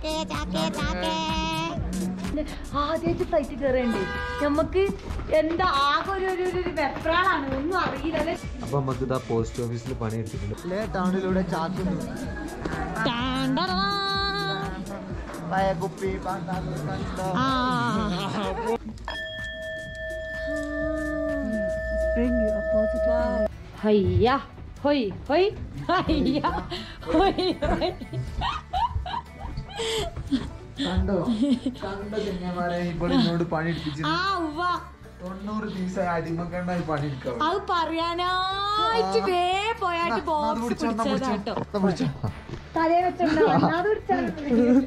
ആദ്യമായിട്ട് ഫ്ലൈറ്റ് കയറേണ്ടേ നമുക്ക് എന്താ ആകെ ഒരു ഒരു ഒരു വെപ്രാളാണ് ഒന്നും അറിയില്ല അല്ലേ അപ്പൊ നമുക്ക് ഇതാ പോസ്റ്റ് ഓഫീസിൽ പണി എടുത്തിട്ടുണ്ട് ലേ ടൗണിലൂടെ ചാക്കുന്നു പഴയ കുപ്പി പാണ്ടാത്ത കണ്ടോ? ഹയ്യ ഹൊയ് ഹൊയ് ഹയ്യ ഹൊയ് ഹൊയ് കണ്ടോ കണ്ടോ ചെങ്ങന്മാരെ ഇപ്പോൾ എന്നോട് പണി എടുപ്പിച്ചു ആ ഉവ്വ തൊണ്ണൂറ് ദിവസം അടിമക്കണ്ടായി പണി എടുക്കാം അത് പറയാനായിട്ട് വേ പോയാട്ട് ബോക്സ് പിടിച്ചതാട്ടോ തലേ വെച്ചോണ്ടോ അത് പിടിച്ചാ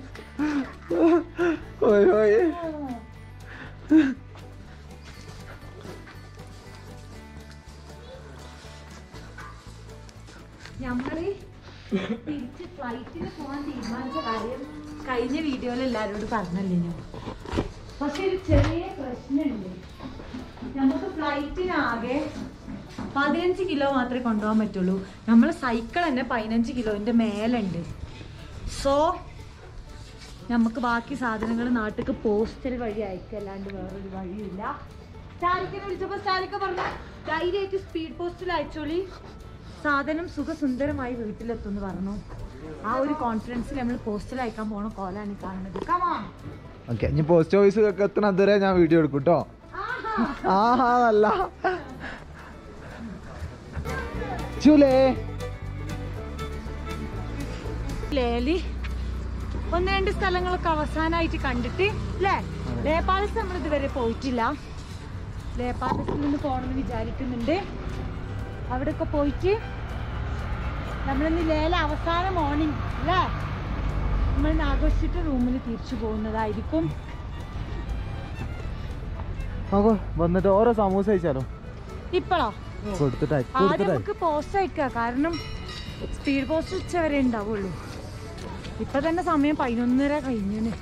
ഓയ് ഓയ് ഞമ്മള് തിരിച്ച് ഫ്ലൈറ്റിന് പോകാൻ തീരുമാനിച്ച കാര്യം കഴിഞ്ഞ വീഡിയോയിൽ എല്ലാരോടും പറഞ്ഞല്ലേ ഞാൻ പക്ഷെ ഒരു ചെറിയ പ്രശ്നമുണ്ട് നമുക്ക് ഫ്ലൈറ്റിനാകെ പതിനഞ്ച് കിലോ മാത്രമേ കൊണ്ടുപോകാൻ പറ്റുള്ളൂ നമ്മൾ സൈക്കിൾ തന്നെ പതിനഞ്ച് കിലോന്റെ മേലുണ്ട് സോ നമുക്ക് ബാക്കി സാധനങ്ങൾ നാട്ടിലേക്ക് പോസ്റ്റൽ വഴി അയക്കല്ലാണ്ട് വേറൊരു വഴിയില്ല സ്റ്റാലിക്കിനെ വിളിച്ചപ്പോ സ്റ്റാലിക്ക പറഞ്ഞു ധൈര്യമായിട്ട് സ്പീഡ് പോസ്റ്റിൽ അയച്ചോളി സാധനം സുഖസുന്ദരമായി വീട്ടിലെത്തുമെന്ന് പറഞ്ഞു ആ ഒരു കോൺഫിഡൻസിൽ നമ്മൾ പോസ്റ്റിൽ അയക്കാൻ പോണ കോലാണ് ഈ കാണുന്നത് കമാ ഓക്കെ ഇനി പോസ്റ്റ് ഓഫീസ് ഒക്കെ എത്തണം അതുവരെ ഞാൻ വീഡിയോ എടുക്കും കേട്ടോ ആഹാ നല്ല ചുലേ ലേലി ഒന്ന് രണ്ട് സ്ഥലങ്ങളൊക്കെ അവസാനമായിട്ട് കണ്ടിട്ട് അല്ലേ ലേ പാലസ് നമ്മൾ ഇതുവരെ പോയിട്ടില്ല ലേ പാലസിൽ നിന്ന് പോകണമെന്ന് വിചാരിക്കുന്നുണ്ട് അവിടെയൊക്കെ പോയിട്ട് നമ്മളിന്ന് ലേല അവസാന മോർണിംഗ് അല്ലേ നമ്മൾ ആഘോഷിച്ചിട്ട് റൂമിൽ തിരിച്ചു പോകുന്നതായിരിക്കും നോക്കോ വന്നിട്ട് ഓരോ സമൂസ കഴിച്ചാലോ ഇപ്പോഴോ കൊടുത്തിട്ടായി ആദ്യം കൊടുത്തിട്ടായി നമുക്ക് പോസ്റ്റ് അയക്കുക കാരണം സ്പീഡ് പോസ്റ്റ് ഉച്ച വരെ ഉണ്ടാവുള്ളൂ ഇപ്പൊ തന്നെ സമയം പതിനൊന്നര കഴിഞ്ഞു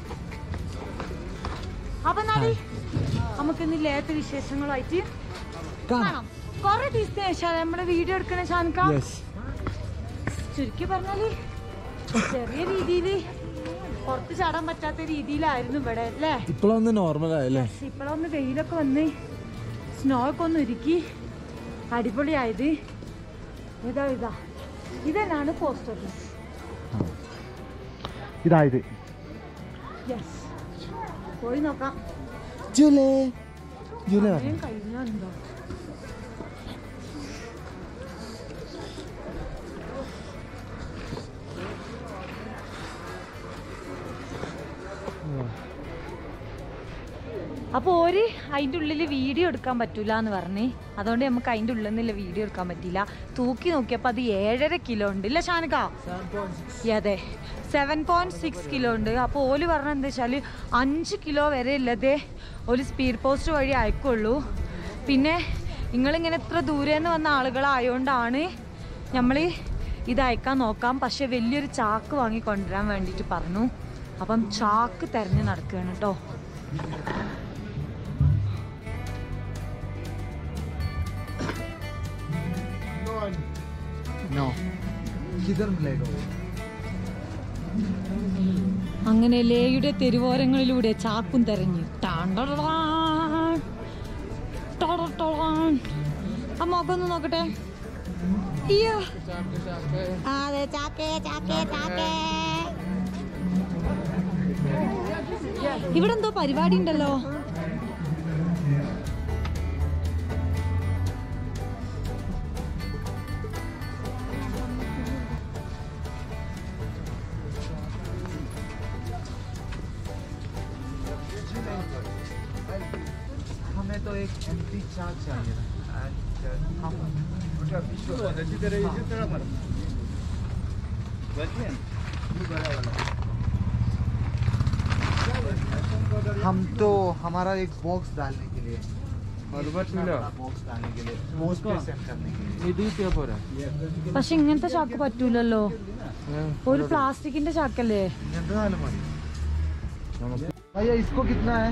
അപ്പൊ നാളെ നമുക്ക് ഇന്ന് ലേത്ത വിശേഷങ്ങളായിട്ട് കാണാം കൊറേ ദിവസത്തിന് ശേഷം നമ്മുടെ വീഡിയോ എടുക്കണ ഷാൻക യെസ് ചുരുക്കി പറഞ്ഞാല് ചെറിയ രീതിയില് പുറത്ത് ചാടാൻ പറ്റാത്ത രീതിയിലായിരുന്നു ഇവിടെ അല്ലേ ഇപ്പോഴൊന്ന് നോർമൽ ആയല്ലേ ഇപ്പോഴൊന്ന് വെയിലൊക്കെ വന്ന് സ്നോ ഒക്കെ ഒന്ന് ഒരുക്കി അടിപൊളിയായത് ഇതാ ഇതാ ഇതന്നാണ് പോസ്റ്റ് ഓഫീസ് ഇതായത് യെസ് പോയി നോക്കാം ജൂലേ ജൂലേ സമയം കഴിഞ്ഞാലുണ്ടോ അപ്പോൾ ഒരു അതിൻ്റെ ഉള്ളിൽ വീഡിയോ എടുക്കാൻ പറ്റൂല എന്ന് പറഞ്ഞ് അതുകൊണ്ട് നമുക്ക് അതിൻ്റെ ഉള്ളിൽ നിന്നില്ല വീഡിയോ എടുക്കാൻ പറ്റില്ല തൂക്കി നോക്കിയപ്പോൾ അത് ഏഴര കിലോ ഉണ്ട് ഇല്ല ഷാനക അതെ സെവൻ പോയിന്റ് സിക്സ് കിലോ ഉണ്ട് അപ്പോൾ ഓല് പറഞ്ഞ എന്താ വെച്ചാൽ അഞ്ച് കിലോ വരെ ഇല്ലതേ ഒരു സ്പീഡ് പോസ്റ്റ് വഴി അയക്കുള്ളൂ പിന്നെ നിങ്ങളിങ്ങനെ ഇത്ര ദൂരെ നിന്ന് വന്ന ആളുകളായതുകൊണ്ടാണ് നമ്മൾ ഇത് അയക്കാൻ നോക്കാം പക്ഷെ വലിയൊരു ചാക്ക് വാങ്ങി കൊണ്ടുവരാൻ വേണ്ടിയിട്ട് പറഞ്ഞു അപ്പം ചാക്ക് തിരഞ്ഞ് നടക്കുകയാണ് കേട്ടോ നോ കിധർ മിലേഗോ അങ്ങനെ ലേയുടെ തെരുവോരങ്ങളിലൂടെ ചാക്കും തെരഞ്ഞ് ടാണ്ടടടാൻ. ടടടടാൻ. ആ മുഖം ഒന്ന് നോക്കട്ടെ അയ്യോ അതെ ചാക്കേ ചാക്കേ ചാക്കേ ഇവിടെ എന്തോ പരിപാടി ഉണ്ടല്ലോ हमें तो एक एम्प्टी चाक चाहिए था And, uh, हम हम तो हमारा एक बॉक्स डालने के लिए बॉक्स डालने के लिए पोस्ट पे सेंड करने के लिए ഇത് കിട്ടിയാ പോരാ പക്ഷെ ഇങ്ങനത്തെ ചാക്ക് പറ്റൂലല്ലോ ഒരു പ്ലാസ്റ്റിക്കിന്റെ ചാക്കല്ലേ എന്തായാലും മതി भैया इसको कितना है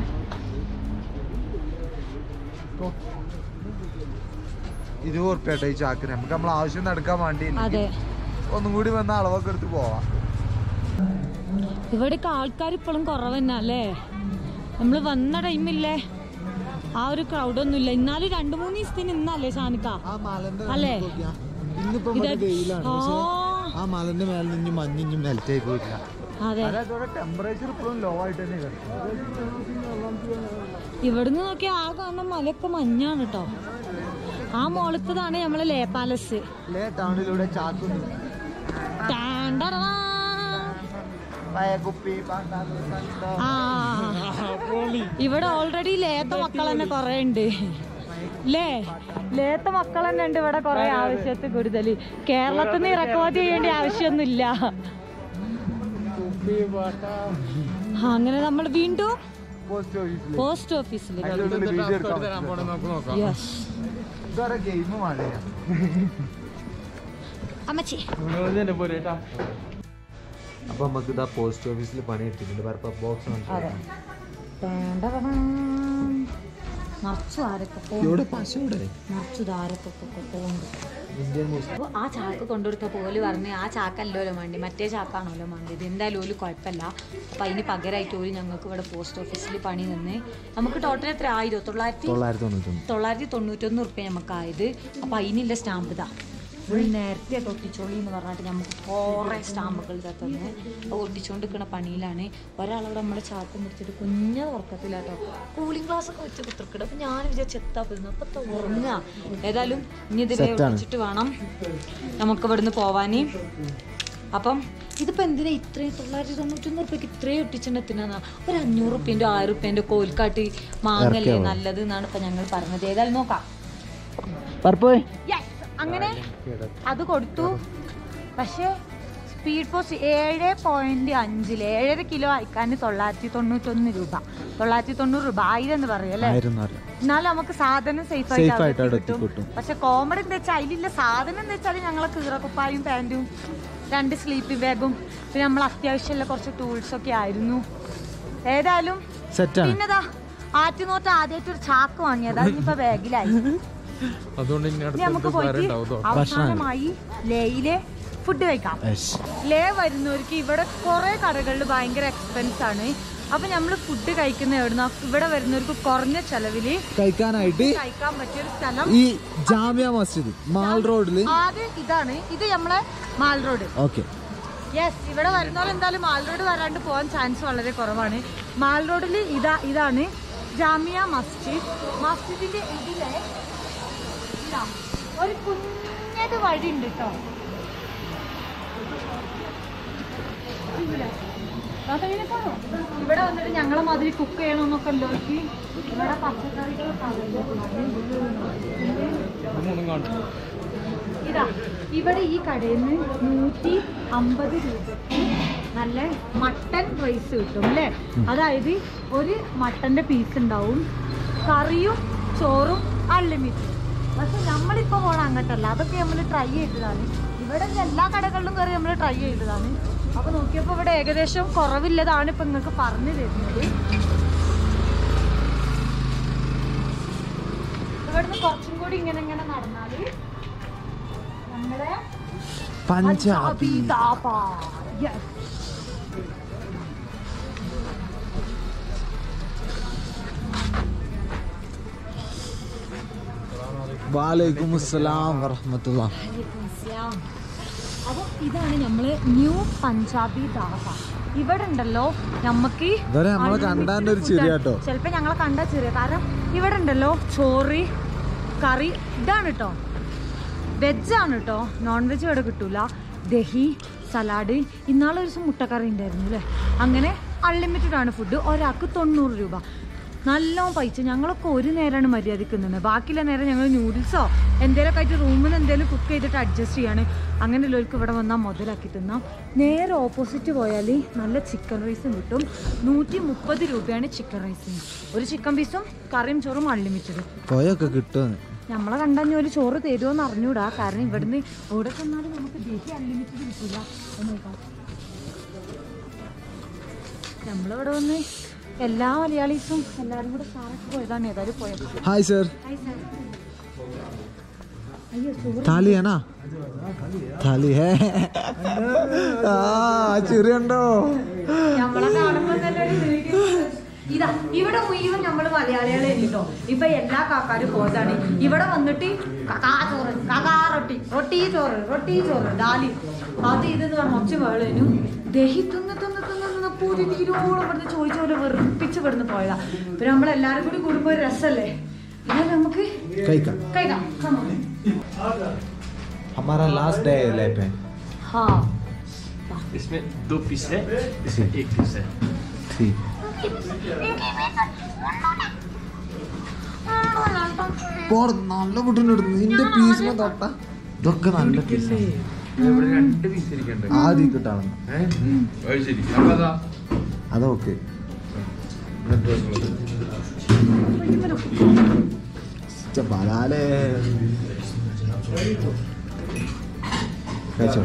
इसको ഇരുപത് ഉറുപ്പ്യ ഈ ചാക്കിന് നമുക്ക് നമ്മൾ ആവശ്യം നടക്കാൻ വേണ്ടി അതെ ഒന്നും കൂടി വന്ന അളവൊക്കെ എടുത്ത് പോവാം ഇവിടേക്ക് ആൾക്കാർ ഇപ്പോഴും കുറവ് തന്നെ അല്ലേ നമ്മൾ വന്ന ടൈമില്ലേ ആ ഒരു ക്രൗഡൊന്നും ഇല്ല എന്നാലും രണ്ടു മൂന്ന് ദിവസത്തിന് ഇന്നല്ലേ ഷാനിക്ക ആ മലന്റെ അല്ലേ? ഇന്നിപ്പോ ഇത് മറ്റേ വെയിലാണ് പക്ഷെ ആ, ആ മലന്റെ മേലെ നിന്ന് മഞ്ഞ് ഇഞ്ഞും മെൽറ്റ് ആയി പോയിട്ടില്ല അതെ അതായത് ടെമ്പറേച്ചർ ഇപ്പോഴും ലോ ആയിട്ട് തന്നെ കിടക്കും ഇവിടുന്ന് നോക്കിയാൽ ആ കാണുന്ന മലയൊക്കെ മഞ്ഞാണ് കേട്ടോ ആ മോളത്തതാണ് നമ്മളെ ലേ പാലസ് ലേ ടൗണിലൂടെ ചാക്കുന്നു ടാണ്ടടാ. കുപ്പി ആ ഇവിടെ ഓൾറെഡി ലേത്ത മക്കൾ തന്നെ കൊറേ ഉണ്ട് ലേ ലേത്ത മക്കൾ തന്നെ ഉണ്ട് ഇവിടെ കൊറേ ആവശ്യത്തിൽ കൂടുതൽ കേരളത്തിൽ നിന്ന് ഇറക്കുമതി ചെയ്യേണ്ട ആവശ്യമൊന്നുമില്ല ആ, അങ്ങനെ നമ്മൾ വീണ്ടും പോസ്റ്റ് ഓഫീസിൽ പോസ്റ്റ് ഓഫീസിൽ വീഡിയോ എടുക്കാം യെസ് ഇതുവരെ ഗെയിം മഴയാ അമ്മച്ചി അപ്പൊ നമുക്ക് ഇതാ പോസ്റ്റ് ഓഫീസിൽ പണി എടുത്തിട്ടുണ്ട് പരപ്പ ബോക്സ് അതെ ടാണ്ടടാ. നിറച്ചു ആരൊക്കെ ഇവിടെ പശയുടെ നിറച്ചു ധാരൊക്കെ പോകുന്നുണ്ട് ഇന്ത്യൻ മുസ്ലിം അപ്പോൾ ആ ചാക്ക് കൊണ്ടുകൊടുത്ത പോലെ പറഞ്ഞ് ആ ചാക്കല്ലോ വേണ്ടി മറ്റേ ചാക്കാണല്ലോ വേണ്ടത് എന്തായാലും ഒരു കുഴപ്പമില്ല അപ്പം അതിന് പകരമായിട്ട് ഒരു ഞങ്ങൾക്ക് ഇവിടെ പോസ്റ്റ് ഓഫീസിൽ പണി നിന്ന് നമുക്ക് ടോട്ടൽ എത്ര ആയിരോ തൊള്ളായിരത്തി തൊള്ളായിരത്തി തൊണ്ണൂറ്റൊന്ന് തൊള്ളായിരത്തി തൊണ്ണൂറ്റൊന്ന് റുപ്യ നമുക്കായത് അപ്പം അതിനുള്ള സ്റ്റാമ്പ് ഇതാ ഫുൾ നേരത്തെ ഒട്ടിച്ചോളി എന്ന് പറഞ്ഞിട്ട് നമുക്ക് കുറേ സ്റ്റാമ്പുകൾ ഇതാ തന്നെ അത് ഒട്ടിച്ചുകൊണ്ടിരിക്കുന്ന പണിയിലാണ് ഒരാളവിടെ നമ്മുടെ ചാക്കം പിടിച്ചിട്ട് കുഞ്ഞ ഉറക്കത്തിലാട്ടോ കൂളിംഗ് ഗ്ലാസ് ഒക്കെ വെച്ച് കുത്തിർക്കിടും അപ്പം ഞാൻ വിചാരിച്ച് എത്താ പോയിരുന്നു അപ്പം ഉറങ്ങുക ഏതായാലും ഇനി ഇതിലെ ഒട്ടിച്ചിട്ട് വേണം നമുക്ക് ഇവിടുന്ന് പോവാൻ അപ്പം ഇതിപ്പോൾ എന്തിനാ ഇത്രയും തൊള്ളായിരത്തി തൊണ്ണൂറ്റൊന്ന് റുപ്യക്ക് ഇത്രയും ഒട്ടിച്ചിട്ടുണ്ടെത്തിനാ ഒരു അഞ്ഞൂറ് റുപ്യൻ്റെ ആയിരം റുപ്യൻ്റെ കോൽക്കാട്ടി മാങ്ങല്ലേ നല്ലത് എന്നാണ് ഇപ്പം ഞങ്ങൾ പറഞ്ഞത് ഏതായാലും നോക്കാം പർപ്പോയ് Yes. അങ്ങനെ അത് കൊടുത്തു പക്ഷേ സ്പീഡ് പോസ്റ്റ് ഏഴ് പോയിന്റ് അഞ്ചില് ഏഴര കിലോ അയക്കാൻ തൊള്ളായിരത്തി തൊണ്ണൂറ്റൊന്ന് രൂപ തൊള്ളായിരത്തി തൊണ്ണൂറ് രൂപ ആയിരം എന്ന് പറയും അല്ലേ എന്നാലും നമുക്ക് സാധനം സേഫ് Safe ആയിട്ട് ആയിട്ട് അവിടെ അവിടെ കിട്ടും എത്തിക്കിട്ടും. പക്ഷെ കോമഡി എന്താ വെച്ചാൽ അതിലില്ല സാധനം എന്താ വെച്ചാൽ ഞങ്ങളെ കീറക്കുപ്പായും പാൻറ്റും രണ്ട് സ്ലീപ്പിംഗ് ബാഗും പിന്നെ നമ്മൾ അത്യാവശ്യമുള്ള കുറച്ച് ടൂൾസ് ഒക്കെ ആയിരുന്നു ഏതായാലും സെറ്റാണ് പിന്നെതാ ആറ്റുനോട്ട് ആദ്യമായിട്ട് ഒരു ചാക്ക് വാങ്ങിയതാ ഇനിയിപ്പോ ബാഗിലായി അതുകൊണ്ട് ഇനി നമുക്ക് പോയിട്ട് അവസാനമായി ലേയിലെ ഫുഡ് കഴിക്കാം ലേ വരുന്നവർക്ക് ഇവിടെ കുറെ കടകളിൽ ഭയങ്കര എക്സ്പെൻസ് ആണ് അപ്പൊ നമ്മൾ ഫുഡ് കഴിക്കുന്ന എവിടുന്ന ഇവിടെ വരുന്നവർക്ക് കുറഞ്ഞ ചെലവില് കഴിക്കാനായിട്ട് കഴിക്കാൻ പറ്റിയ ഒരു സ്ഥലം ഈ ജാമ്യ മസ്ജിദ് മാൾ റോഡിൽ ആദ്യം ഇതാണ് ഇത് നമ്മളെ മാൽ റോഡ് ഓക്കെ യെസ് ഇവിടെ വരുന്നവർ എന്തായാലും മാൽ റോഡ് വരാണ്ട് പോകാൻ ചാൻസ് വളരെ കുറവാണ് മാൽ റോഡിൽ ഇതാ ഇതാണ് ജാമിയ മസ്ജിദ് മസ്ജിദിന്റെ ഇതിലെ ഇതാ, ഒരു കുഞ്ഞത് വഴി ഉണ്ട് കേട്ടോ ഇവിടെ വന്നിട്ട് ഞങ്ങളെ മാതിരി കുക്ക് ചെയ്യണമെന്നൊക്കെ ഉള്ളവർക്ക് ഇവിടെ പച്ചക്കറികളൊക്കെ ഇതാ ഇവിടെ ഈ കടയിൽ നിന്ന് നൂറ്റി അമ്പത് രൂപയ്ക്ക് നല്ല മട്ടൻ റൈസ് കിട്ടും അല്ലേ അതായത് ഒരു മട്ടന്റെ പീസ് ഉണ്ടാവും കറിയും ചോറും അൺലിമിറ്റഡ് പക്ഷെ നമ്മളിപ്പോൾ പോകണം അങ്ങോട്ടല്ല അതൊക്കെ നമ്മൾ ട്രൈ ചെയ്തതാണ് ഇവിടെ എല്ലാ കടകളിലും കയറി നമ്മൾ ട്രൈ ചെയ്തതാണ് അപ്പൊ നോക്കിയപ്പോൾ ഇവിടെ ഏകദേശം കുറവില്ലതാണ് ഇപ്പൊ നിങ്ങൾക്ക് പറഞ്ഞു തരുന്നത് ഇവിടുന്ന് കുറച്ചും കൂടി ഇങ്ങനെ ഇങ്ങനെ നടന്നാല് നമ്മുടെ പഞ്ചാബി ധാബ. Yes. വാലൈക്കും അസ്സലാം വറഹമത്തുള്ള അപ്പൊ ഇതാണ് നമ്മള് ന്യൂ പഞ്ചാബി ധാബ ഇവിടെ ഉണ്ടല്ലോ നമുക്ക് ഇതുവരെ നമ്മളെ കണ്ടാൻ്റെ ഒരു ചിരി കേട്ടോ ചിലപ്പോ ഞങ്ങളെ കണ്ട ചെറിയ കാരണം ഇവിടെ ഉണ്ടല്ലോ ചോറ് കറി ഇതാണ് കേട്ടോ വെജാണ് കേട്ടോ നോൺ വെജ് ഇവിടെ കിട്ടൂല ദഹി സലാഡ് ഇന്നാളെ ഒരു ദിവസം മുട്ടക്കറി ഉണ്ടായിരുന്നു അല്ലേ അങ്ങനെ അൺലിമിറ്റഡ് ആണ് ഫുഡ് ഒരാൾക്ക് തൊണ്ണൂറ് രൂപ നല്ലോണം പൈസ ഞങ്ങളൊക്കെ ഒരു നേരമാണ് മര്യാദക്കുന്നുണ്ട് ബാക്കിയുള്ള നേരം ഞങ്ങൾ നൂഡിൽസോ എന്തെങ്കിലുമൊക്കെ ആയിട്ട് റൂമിൽ നിന്ന് എന്തെങ്കിലും കുക്ക് ചെയ്തിട്ട് അഡ്ജസ്റ്റ് ചെയ്യാണ് അങ്ങനെയുള്ളവർക്ക് ഇവിടെ വന്നാൽ മുതലാക്കി തിന്നാം നേരെ ഓപ്പോസിറ്റ് പോയാൽ നല്ല ചിക്കൻ റൈസും കിട്ടും നൂറ്റി മുപ്പത് രൂപയാണ് ചിക്കൻ റൈസിന് ഒരു ചിക്കൻ പീസും കറിയും ചോറും അൺലിമിറ്റഡ് പോയൊക്കെ കിട്ടുമെന്ന് നമ്മളെ കണ്ടാൽ ഒരു ചോറ് തരുമോന്ന് അറിഞ്ഞൂടാ കാരണം ഇവിടുന്ന് ഇവിടെ ചെന്നാലും നമുക്ക് ദഹി അൺലിമിറ്റഡ് കിട്ടില്ല നമ്മളിവിടെ വന്ന് എല്ലാ മലയാളീസും എല്ലാവരും കൂടെ സാറൊക്കെ പോയതാണ് ഏതായാലും പോയത് ഹായ് സർ ഹായ് സാർ അയ്യോ ചോറ് थाली है ना थाली है ആ ചെറിയുണ്ടോ നമ്മളെ കാണുമ്പോ തന്നെ ഒരു വീഡിയോ ഇതാ ഇവിടെ മുഴുവൻ നമ്മള് മലയാളികളെ കേട്ടോ ഇപ്പൊ എല്ലാ കാക്കാരും പോയതാണ് ഇവിടെ വന്നിട്ട് കകാ ചോറ് കകാ റൊട്ടി റൊട്ടി ചോറ് റൊട്ടി ചോറ് ഡാലി അത് ഇതെന്ന് പറഞ്ഞ ഒച്ച വേളേനു ദഹി തിന്ന് തിന്ന് തിന്ന് തിന്ന് പൂരി തീരോളം ഇവിടുന്ന് ചോദിച്ച പോലെ വെറുപ്പിച്ച് ഇവിടുന്ന് പോയതാ പിന്നെ നമ്മളെല്ലാരും കൂടി കൂടുമ്പോ ഒരു രസല്ലേ എന്നാൽ നമുക്ക് കഴിക്കാം കഴിക്കാം Come on. हमारा लास्ट डे है ले पे ഹാ इसमें दो पीस है इसमें एक पीस है ठीक പോർ നല്ല ഫുഡിനെടുത്തു നിന്റെ പീസിനെ തൊട്ട ഇതൊക്കെ നല്ല പീസ് ഇവിടെ രണ്ട് പീസ് ഇരിക്കണ്ട് ആദ്യം കിട്ടാണ് അത് ശരി അപ്പൊ അതാ അതൊക്കെ ബലാലേ കഴിച്ചോ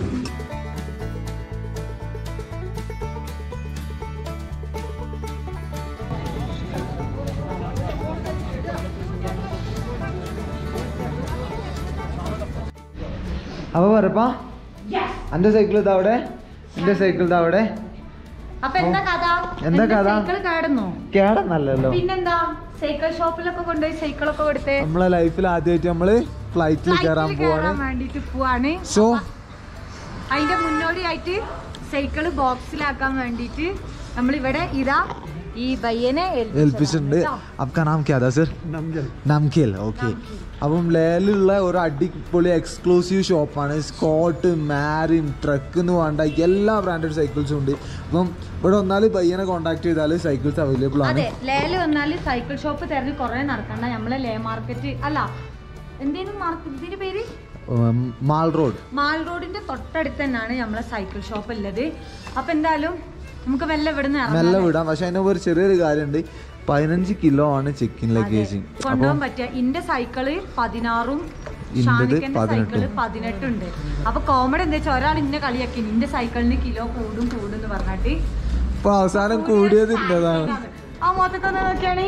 അപ്പൊ പറപ്പാ എന്റെ സൈക്കിൾ ഇതാ അവിടെ എന്റെ സൈക്കിൾ ഇതാ അവിടെ അപ്പൊ എന്താ കഥ എന്താ കഥ? സൈക്കിൾ കേടന്നോ കേടന്നല്ലോ പിന്നെന്താ സൈക്കിൾ ഷോപ്പിലൊക്കെ കൊണ്ടുപോയി സൈക്കിളൊക്കെ കൊടുത്തേ നമ്മളെ ലൈഫിൽ ആദ്യമായിട്ട് നമ്മള് ഫ്ലൈറ്റിൽ കയറാൻ ഫ്ലൈറ്റിൽ പോവാണ് കയറാൻ വേണ്ടിട്ട് പോവാണ് സോ അതിന്റെ മുന്നോടിയായിട്ട് സൈക്കിള് ബോക്സിലാക്കാൻ വേണ്ടിട്ട് നമ്മളിവിടെ ഇതാ ഈ പയ്യനെ ഏൽപ്പിച്ചിട്ടുണ്ട് അബ്കാ നാം ക്യാ സർ നംകേൽ ഓക്കെ അപ്പം ലേലുള്ള ഒരു അടിപൊളി എക്സ്ക്ലൂസീവ് ഷോപ്പാണ് സ്കോട്ട് മാരിൻ ട്രക്ക് എന്ന് വേണ്ട എല്ലാ ബ്രാൻഡഡ് സൈക്കിൾസും ഉണ്ട് അപ്പം ഇവിടെ വന്നാൽ പയ്യനെ കോൺടാക്ട് ചെയ്താൽ സൈക്കിൾസ് അവൈലബിൾ ആണ് അതെ ലേല് വന്നാല് സൈക്കിൾ ഷോപ്പ് തെരഞ്ഞ് കൊറേ നടക്കണ്ട നമ്മളെ ലേ മാർക്കറ്റ് അല്ല എന്തേലും മാർക്കറ്റ് ഇതിന്റെ പേര് ഉം, മാൾ റോഡ് മാൾ റോഡിന്റെ തൊട്ടടുത്ത് തന്നെയാണ് നമ്മളെ സൈക്കിൾ ഷോപ്പ് ഉള്ളത് അപ്പൊ എന്തായാലും നമുക്ക് മെല്ലെ ഇവിടുന്ന് മെല്ലെ ഇറങ്ങാം വിടാം പക്ഷെ അതിന് ഒരു ചെറിയൊരു കാര്യമുണ്ട് പതിനഞ്ച് കിലോ ആണ് ചെക്കിൻ ലഗേജ് കൊണ്ടുപോകാൻ പറ്റിയ ഇന്റെ സൈക്കിള് പതിനാറും ഇന്റത് ഷാനിക്കന്റെ പതിനെട്ടും. സൈക്കിള് പതിനെട്ടുണ്ട് അപ്പൊ കോമഡി എന്താ വെച്ചാൽ ഒരാൾ ഇന്നെ കളിയാക്കി നിന്റെ സൈക്കിളിന് കിലോ കൂടും കൂടും എന്ന് പറഞ്ഞിട്ട് അപ്പൊ അവസാനം കൂടിയത് ഇന്നതാണ് ആ മൊത്തത്തൊന്ന് നോക്കിയാണ്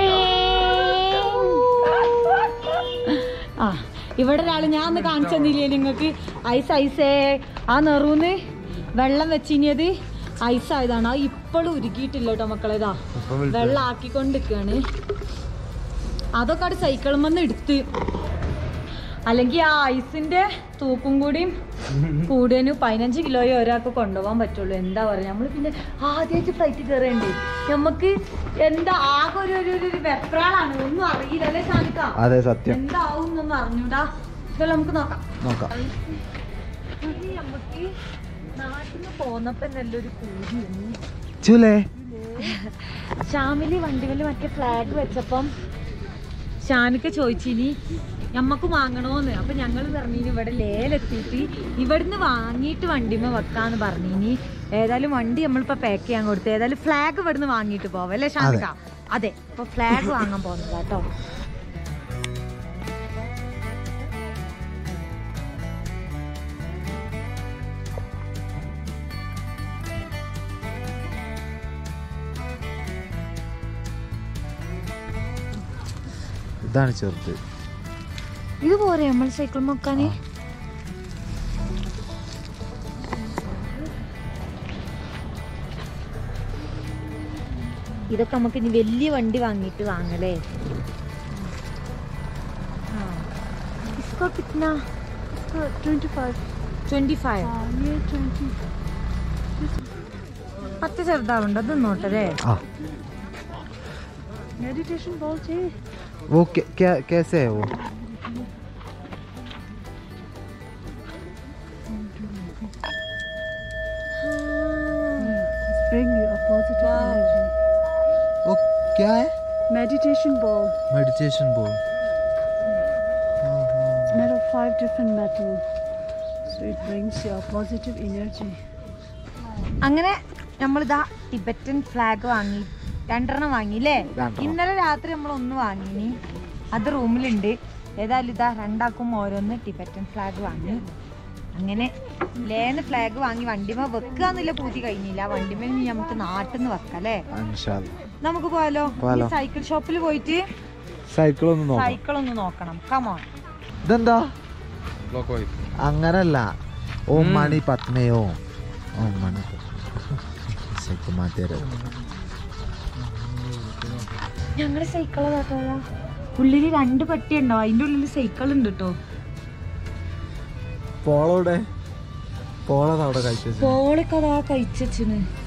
ആ ഇവിടെ ഒരാള് ഞാൻ ഒന്ന് കാണിച്ചു തന്നില്ലേ നിങ്ങൾക്ക് ഐസ് ഐസേ ആ നെറൂന്ന് വെള്ളം വെച്ചിനിയത് ഐസ് ആയതാണ് അത് ഇപ്പോഴും ഉരുക്കിയിട്ടില്ല കേട്ടോ മക്കളേതാ ഇപ്പം വിളിച്ചത്. വെള്ളം ആക്കിക്കൊണ്ടിരിക്കുകയാണ് അതൊക്കെ അവിടെ സൈക്കിളുമെന്ന് എടുത്ത് അല്ലെങ്കിൽ ആ ഐസിന്റെ തൂക്കും കൂടിയും കൂടിയതിന് പതിനഞ്ച് കിലോയോ ഒരാൾക്ക് കൊണ്ടുപോകാൻ പറ്റുള്ളൂ എന്താ പറയാ നമ്മൾ പിന്നെ ആദ്യമായിട്ട് ഫ്ലൈറ്റ് കയറേണ്ടേ നമുക്ക് എന്താ ആകെ ഒരു ഒരു ഒരു വെപ്രാളാണ് ഒന്നും അറിയില്ല അല്ലേ ഷാനിക്ക അതെ സത്യം എന്താവും എന്നൊന്നും അറിഞ്ഞൂടാ ഇതെല്ലാം നമുക്ക് നോക്കാം നോക്കാം ഇനി നമുക്ക് നാട്ടിൽ നിന്ന് പോന്നപ്പോ നല്ലൊരു കൂടി ചുലേ ഷാമിലി വണ്ടികളിൽ മറ്റേ ഫ്ലാഗ് വെച്ചപ്പം ഷാനൊക്കെ ചോദിച്ചിനി ഞമ്മക്ക് വാങ്ങണോന്ന് അപ്പൊ ഞങ്ങൾ പറഞ്ഞിനി ഇവിടെ ലേലെത്തിയിട്ട് ഇവിടുന്ന് വാങ്ങിയിട്ട് വണ്ടിമ വെക്കാന്ന് പറഞ്ഞിനി ഏതായാലും വണ്ടി നമ്മളിപ്പോ പാക്ക് ചെയ്യാൻ കൊടുത്തു ഏതായാലും ഫ്ലാഗ് ഇവിടുന്ന് വാങ്ങിയിട്ട് പോവാം അല്ലേ ഷാനിക്ക അതെ ഇപ്പൊ ഫ്ലാഗ് വാങ്ങാൻ പോകുന്നതാ കേട്ടോ ഇതാണ് ചെറുത് ഇത് പോരെ നമ്മൾ സൈക്കിൾ നോക്കാന് ഇതൊക്കെ നമുക്ക് ഇനി വലിയ വണ്ടി വാങ്ങിയിട്ട് വാങ്ങലേ ആ. इसका कितना ट्वेंटी ഫൈവ് പത്ത് ചെറുതാവുണ്ട് അത് നോട്ടല്ലേ ആ मेडिटेशन बॉल चाहिए वो क्या क्या कैसे है वो bring you a positive energy. वो क्या है Meditation ball. मेडिटेशन बोल It's made of five different metals. So it brings you a positive energy. അങ്ങനെ നമ്മളിതാ ടിബറ്റൻ ഫ്ലാഗ് വാങ്ങി രണ്ടെണ്ണം വാങ്ങിയില്ലേ രണ്ടെണ്ണം. ഇന്നലെ രാത്രി നമ്മൾ ഒന്ന് വാങ്ങിനി അത് റൂമിലുണ്ട് ഏതായാലും ഇതാ രണ്ടാക്കും ഓരോന്ന് ടിബറ്റൻ ഫ്ലാഗ് വാങ്ങി അങ്ങനെ ലേന്ന് ഫ്ലാഗ് വാങ്ങി വണ്ടിമ വെക്കുക എന്നുള്ള പൂതി കഴിഞ്ഞില്ല വണ്ടിമ ഇനി നമുക്ക് നാട്ടിൽ നിന്ന് വെക്കാം അല്ലേ ഇൻഷാല്ല നമുക്ക് പോയാലോ പോയാലോ. ഈ സൈക്കിൾ ഷോപ്പിൽ പോയിട്ട് സൈക്കിൾ ഒന്ന് നോക്കാം സൈക്കിൾ ഒന്ന് നോക്കണം കമോൺ ഇതെന്താ അങ്ങനല്ല ഓം മണി പത്മയോ ഓം മണി സൈക്കിൾ മാറ്റിയാരോ ഞങ്ങളുടെ സൈക്കിൾ അതാ ഉള്ളില് രണ്ട് പട്ടി ഉണ്ടോ അതിന്റെ ഉള്ളില് സൈക്കിൾ ഉണ്ട് കേട്ടോ പോളോടെ പോളത് അവിടെ കഴിച്ചു പോളൊക്കെ അതാ കഴിച്ചു